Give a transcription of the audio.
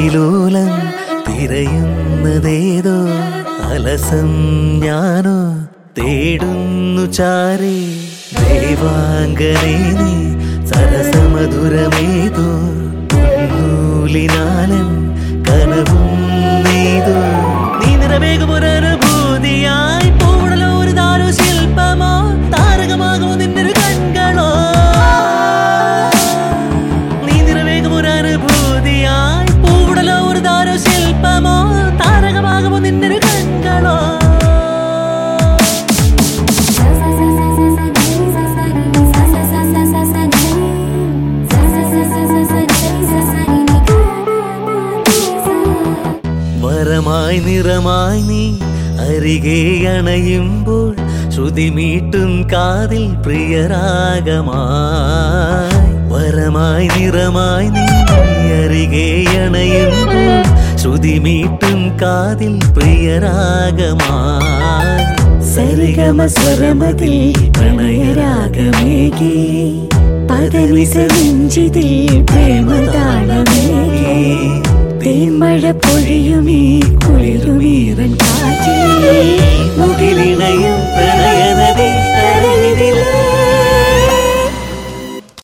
ശ്രുതിലോലം തിരയുന്നതേതോ അലസം ഞാനോ തേടുന്നു ചാരേ ദേവാംഗനേ നീ സരസമധുരമേതോ നൂലിനാലൻ കനവും നെയ്തോ നീ നിറവേകുമൊരനുഭൂതിയായി പൂടലോ ഒരു ദാരു ശില്പമോ താരകമാകുമോ നിന്നൊരു കൺകളോ നീ നിറവേകുമൊരനുഭൂതിയായി പൂടലോ ഒരു ദാരു ശില്പമോ താരകമാകുമോ നിന്നൊരു കൺകളോ വരമായി നിറമായി നീ അരികെ അണയുമ്പോൾ ശ്രുതിമീട്ടും കാതിൽ പ്രിയരാഗമായി വരമായി നിറമായി നീ അരികെ അണയുമ്പോൾ ശ്രുതിമീട്ടും കാതിൽ പ്രിയരാഗമായി സരിഗമ സ്വരമതിൽ പ്രണയരാഗമേകി പദവിസഞ്ചിതിൽ പ്രേമതാളമേകി തേന്മഴ പൊഴിയുമീ കുളിരുമീറൻ കാറ്റിൽ മുകിലിണയും പ്രണയനദി